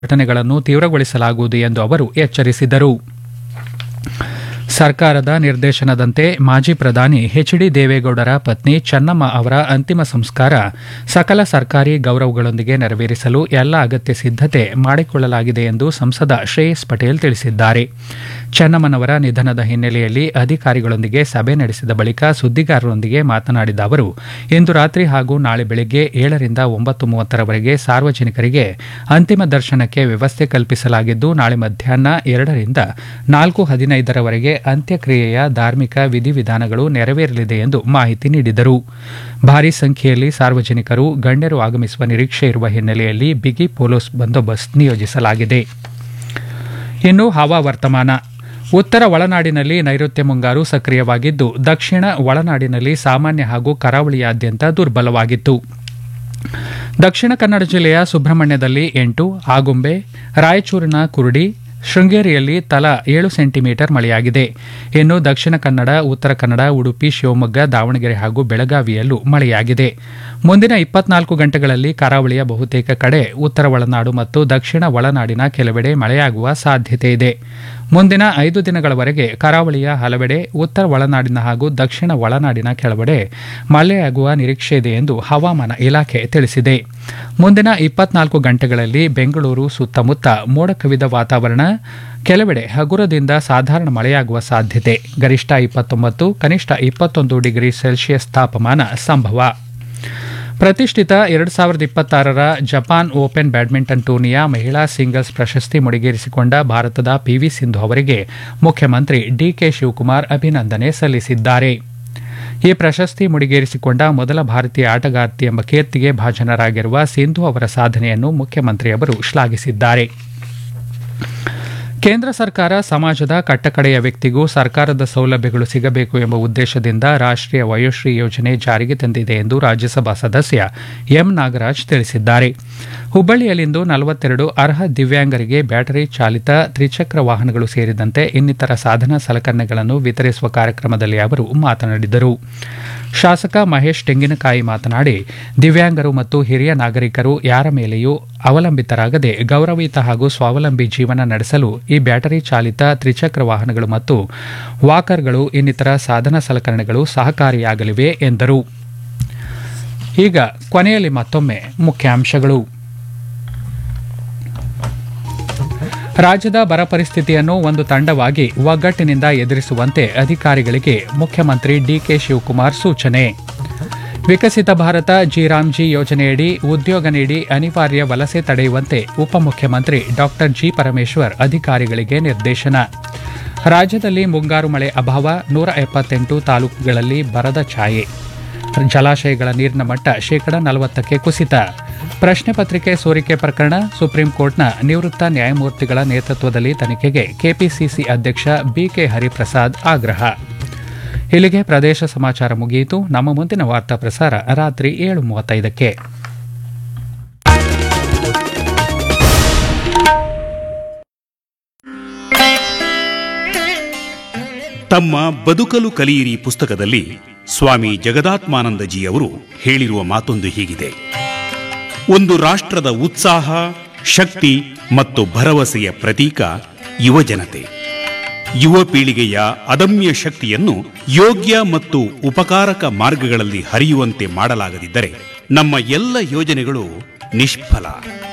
ಘಟನೆಗಳನ್ನು ತೀವ್ರಗೊಳಿಸಲಾಗುವುದು ಎಂದು ಅವರು ಎಚ್ಚರಿಸಿದರು ಸರ್ಕಾರದ ನಿರ್ದೇಶನದಂತೆ ಮಾಜಿ ಪ್ರಧಾನಿ ಎಚ್ ಡಿ ದೇವೇಗೌಡರ ಪತ್ನಿ ಚೆನ್ನಮ್ಮ ಅವರ ಅಂತಿಮ ಸಂಸ್ಕಾರ ಸಕಲ ಸರ್ಕಾರಿ ಗೌರವಗಳೊಂದಿಗೆ ನೆರವೇರಿಸಲು ಎಲ್ಲ ಅಗತ್ಯ ಸಿದ್ಧತೆ ಮಾಡಿಕೊಳ್ಳಲಾಗಿದೆ ಎಂದು ಸಂಸದ ಶ್ರೇಯಸ್ ಪಟೇಲ್ ತಿಳಿಸಿದ್ದಾರೆ ಚೆನ್ನಮ್ಮನವರ ನಿಧನದ ಹಿನ್ನೆಲೆಯಲ್ಲಿ ಅಧಿಕಾರಿಗಳೊಂದಿಗೆ ಸಭೆ ನಡೆಸಿದ ಬಳಿಕ ಸುದ್ದಿಗಾರರೊಂದಿಗೆ ಮಾತನಾಡಿದ ಅವರು ಇಂದು ರಾತ್ರಿ ಹಾಗೂ ನಾಳೆ ಬೆಳಗ್ಗೆ ಏಳರಿಂದ ಒಂಬತ್ತು ಮೂವತ್ತರವರೆಗೆ ಸಾರ್ವಜನಿಕರಿಗೆ ಅಂತಿಮ ದರ್ಶನಕ್ಕೆ ವ್ಯವಸ್ಥೆ ಕಲ್ಪಿಸಲಾಗಿದ್ದು ನಾಳೆ ಮಧ್ಯಾಹ್ನ ಎರಡರಿಂದ ನಾಲ್ಕು ಹದಿನೈದರವರೆಗೆ ಅಂತ್ಯಕ್ರಿಯೆಯ ಧಾರ್ಮಿಕ ವಿಧಿವಿಧಾನಗಳು ನೆರವೇರಲಿದೆ ಎಂದು ಮಾಹಿತಿ ನೀಡಿದರು ಭಾರೀ ಸಂಖ್ಯೆಯಲ್ಲಿ ಸಾರ್ವಜನಿಕರು ಗಣ್ಯರು ಆಗಮಿಸುವ ನಿರೀಕ್ಷೆ ಇರುವ ಹಿನ್ನೆಲೆಯಲ್ಲಿ ಬಿಗಿ ಪೊಲೀಸ್ ಬಂದೋಬಸ್ತ್ ನಿಯೋಜಿಸಲಾಗಿದೆ ಇನ್ನು ಹವಾವರ್ತಮಾನ ಉತ್ತರ ಒಳನಾಡಿನಲ್ಲಿ ನೈಋತ್ಯ ಮುಂಗಾರು ಸಕ್ರಿಯವಾಗಿದ್ದು ದಕ್ಷಿಣ ಒಳನಾಡಿನಲ್ಲಿ ಸಾಮಾನ್ಯ ಹಾಗೂ ಕರಾವಳಿಯಾದ್ಯಂತ ದುರ್ಬಲವಾಗಿತ್ತು ದಕ್ಷಿಣ ಕನ್ನಡ ಜಿಲ್ಲೆಯ ಸುಬ್ರಹ್ಮಣ್ಯದಲ್ಲಿ ಎಂಟು ಆಗುಂಬೆ ರಾಯಚೂರಿನ ಕುರುಡಿ ಶೃಂಗೇರಿಯಲ್ಲಿ ತಲಾ ಏಳು ಸೆಂಟಿಮೀಟರ್ ಮಳೆಯಾಗಿದೆ ಇನ್ನು ದಕ್ಷಿಣ ಕನ್ನಡ ಉತ್ತರ ಕನ್ನಡ ಉಡುಪಿ ಶಿವಮೊಗ್ಗ ದಾವಣಗೆರೆ ಹಾಗೂ ಬೆಳಗಾವಿಯಲ್ಲೂ ಮಳೆಯಾಗಿದೆ ಮುಂದಿನ ಇಪ್ಪತ್ನಾಲ್ಕು ಗಂಟೆಗಳಲ್ಲಿ ಕರಾವಳಿಯ ಬಹುತೇಕ ಕಡೆ ಉತ್ತರ ಒಳನಾಡು ಮತ್ತು ದಕ್ಷಿಣ ಒಳನಾಡಿನ ಕೆಲವೆಡೆ ಮಳೆಯಾಗುವ ಸಾಧ್ಯತೆ ಇದೆ ಮುಂದಿನ ಐದು ದಿನಗಳವರೆಗೆ ಕರಾವಳಿಯ ಹಲವೆಡೆ ಉತ್ತರ ಒಳನಾಡಿನ ಹಾಗೂ ದಕ್ಷಿಣ ಒಳನಾಡಿನ ಕೆಲವೆಡೆ ಮಳೆಯಾಗುವ ನಿರೀಕ್ಷೆ ಇದೆ ಎಂದು ಹವಾಮಾನ ಇಲಾಖೆ ತಿಳಿಸಿದೆ ಮುಂದಿನ ಇಪ್ಪತ್ನಾಲ್ಕು ಗಂಟೆಗಳಲ್ಲಿ ಬೆಂಗಳೂರು ಸುತ್ತಮುತ್ತ ಮೋಡ ಕವಿದ ವಾತಾವರಣ ಕೆಲವೆಡೆ ಹಗುರದಿಂದ ಸಾಧಾರಣ ಮಳೆಯಾಗುವ ಸಾಧ್ಯತೆ ಗರಿಷ್ಠ ಇಪ್ಪತ್ತೊಂಬತ್ತು ಕನಿಷ್ಠ ಇಪ್ಪತ್ತೊಂದು ಡಿಗ್ರಿ ಸೆಲ್ಸಿಯಸ್ ತಾಪಮಾನ ಸಂಭವ ಪ್ರತಿಷ್ಠಿತ ಎರಡು ಸಾವಿರದ ಇಪ್ಪತ್ತಾರರ ಜಪಾನ್ ಓಪನ್ ಬ್ಯಾಡ್ಮಿಂಟನ್ ಟೂರ್ನಿಯ ಮಹಿಳಾ ಸಿಂಗಲ್ಸ್ ಪ್ರಶಸ್ತಿ ಮುಡಿಗೇರಿಸಿಕೊಂಡ ಭಾರತದ ಪಿವಿ ಸಿಂಧು ಅವರಿಗೆ ಮುಖ್ಯಮಂತ್ರಿ ಡಿಕೆ ಶಿವಕುಮಾರ್ ಅಭಿನಂದನೆ ಸಲ್ಲಿಸಿದ್ದಾರೆ ಈ ಪ್ರಶಸ್ತಿ ಮುಡಿಗೇರಿಸಿಕೊಂಡ ಮೊದಲ ಭಾರತೀಯ ಆಟಗಾರ್ತಿ ಎಂಬ ಕೀರ್ತಿಗೆ ಭಾಜನರಾಗಿರುವ ಸಿಂಧು ಅವರ ಸಾಧನೆಯನ್ನು ಮುಖ್ಯಮಂತ್ರಿ ಅವರು ಶ್ಲಾಘಿಸಿದ್ದಾರೆ ಕೇಂದ್ರ ಸರ್ಕಾರ ಸಮಾಜದ ಕಟ್ಟಕಡೆಯ ವ್ಯಕ್ತಿಗೂ ಸರ್ಕಾರದ ಸೌಲಭ್ಯಗಳು ಸಿಗಬೇಕು ಎಂಬ ಉದ್ದೇಶದಿಂದ ರಾಷ್ಟ್ರೀಯ ವಯೋಶ್ರೀ ಯೋಜನೆ ಜಾರಿಗೆ ತಂದಿದೆ ಎಂದು ರಾಜ್ಯಸಭಾ ಸದಸ್ಯ ಎಂ ನಾಗರಾಜ್ ತಿಳಿಸಿದ್ದಾರೆ ಹುಬ್ಬಳ್ಳಿಯಲ್ಲಿಂದು ನಲವತ್ತೆರಡು ಅರ್ಹ ದಿವ್ಯಾಂಗರಿಗೆ ಬ್ಯಾಟರಿ ಚಾಲಿತ ತ್ರಿಚಕ್ರ ವಾಹನಗಳು ಸೇರಿದಂತೆ ಇನ್ನಿತರ ಸಾಧನ ಸಲಕರಣೆಗಳನ್ನು ವಿತರಿಸುವ ಕಾರ್ಯಕ್ರಮದಲ್ಲಿ ಅವರು ಮಾತನಾಡಿದರು ಶಾಸಕ ಮಹೇಶ್ ತೆಂಗಿನಕಾಯಿ ಮಾತನಾಡಿ ದಿವ್ಯಾಂಗರು ಮತ್ತು ಹಿರಿಯ ನಾಗರಿಕರು ಯಾರ ಮೇಲೆಯೂ ಅವಲಂಬಿತರಾಗದೆ ಗೌರವಯುತ ಹಾಗೂ ಸ್ವಾವಲಂಬಿ ಜೀವನ ನಡೆಸಲು ಈ ಬ್ಯಾಟರಿ ಚಾಲಿತ ತ್ರಿಚಕ್ರ ವಾಹನಗಳು ಮತ್ತು ವಾಕರ್ಗಳು ಇನ್ನಿತರ ಸಾಧನ ಸಲಕರಣೆಗಳು ಸಹಕಾರಿಯಾಗಲಿವೆ ಎಂದರು ಈಗ ಕೊನೆಯಲ್ಲಿ ಮತ್ತೊಮ್ಮೆ ಮುಖ್ಯಾಂಶಗಳು ರಾಜ್ಯದ ಬರ ಪರಿಸ್ಥಿತಿಯನ್ನು ಒಂದು ತಂಡವಾಗಿ ಒಗ್ಗಟ್ಟಿನಿಂದ ಎದುರಿಸುವಂತೆ ಅಧಿಕಾರಿಗಳಿಗೆ ಮುಖ್ಯಮಂತ್ರಿ ಡಿಕೆ ಶಿವಕುಮಾರ್ ಸೂಚನೆ ವಿಕಸಿತ ಭಾರತ ಜಿರಾಮ್ಜಿ ಯೋಜನೆಯಡಿ ಉದ್ಯೋಗ ನೀಡಿ ಅನಿವಾರ್ಯ ವಲಸೆ ತಡೆಯುವಂತೆ ಉಪಮುಖ್ಯಮಂತ್ರಿ ಡಾಕ್ಟರ್ ಜಿ ಪರಮೇಶ್ವರ್ ಅಧಿಕಾರಿಗಳಿಗೆ ನಿರ್ದೇಶನ ರಾಜ್ಯದಲ್ಲಿ ಮುಂಗಾರು ಮಳೆ ಅಭಾವ ನೂರ ಎಪ್ಪತ್ತೆಂಟು ತಾಲೂಕುಗಳಲ್ಲಿ ಬರದ ಛಾಯೆ ಜಲಾಶಯಗಳ ನೀರಿನ ಮಟ್ಟ ಶೇಕಡ ನಲವತ್ತಕ್ಕೆ ಕುಸಿತ ಪ್ರಶ್ನೆ ಪತ್ರಿಕೆ ಸೋರಿಕೆ ಪ್ರಕರಣ ಸುಪ್ರೀಂ ಕೋರ್ಟ್ನ ನಿವೃತ್ತ ನ್ಯಾಯಮೂರ್ತಿಗಳ ನೇತೃತ್ವದಲ್ಲಿ ತನಿಖೆಗೆ ಕೆಪಿಸಿಸಿ ಅಧ್ಯಕ್ಷ ಬಿಕೆ ಹರಿಪ್ರಸಾದ್ ಆಗ್ರಹ ಇಲ್ಲಿಗೆ ಪ್ರದೇಶ ಸಮಾಚಾರ ಮುಗಿಯಿತು ನಮ್ಮ ಮುಂದಿನ ವಾರ್ತಾ ಪ್ರಸಾರ ರಾತ್ರಿ ಏಳು ಮೂವತ್ತೈದಕ್ಕೆ ತಮ್ಮ ಬದುಕಲು ಕಲಿಯಿರಿ ಪುಸ್ತಕದಲ್ಲಿ ಸ್ವಾಮಿ ಜಗದಾತ್ಮಾನಂದಜಿ ಅವರು ಹೇಳಿರುವ ಮಾತೊಂದು ಹೀಗಿದೆ ಒಂದು ರಾಷ್ಟ್ರದ ಉತ್ಸಾಹ ಶಕ್ತಿ ಮತ್ತು ಭರವಸೆಯ ಪ್ರತೀಕ ಯುವಜನತೆ ಯುವ ಪೀಳಿಗೆಯ ಅದಮ್ಯ ಶಕ್ತಿಯನ್ನು ಯೋಗ್ಯ ಮತ್ತು ಉಪಕಾರಕ ಮಾರ್ಗಗಳಲ್ಲಿ ಹರಿಯುವಂತೆ ಮಾಡಲಾಗದಿದ್ದರೆ ನಮ್ಮ ಎಲ್ಲ ಯೋಜನೆಗಳು ನಿಷ್ಫಲ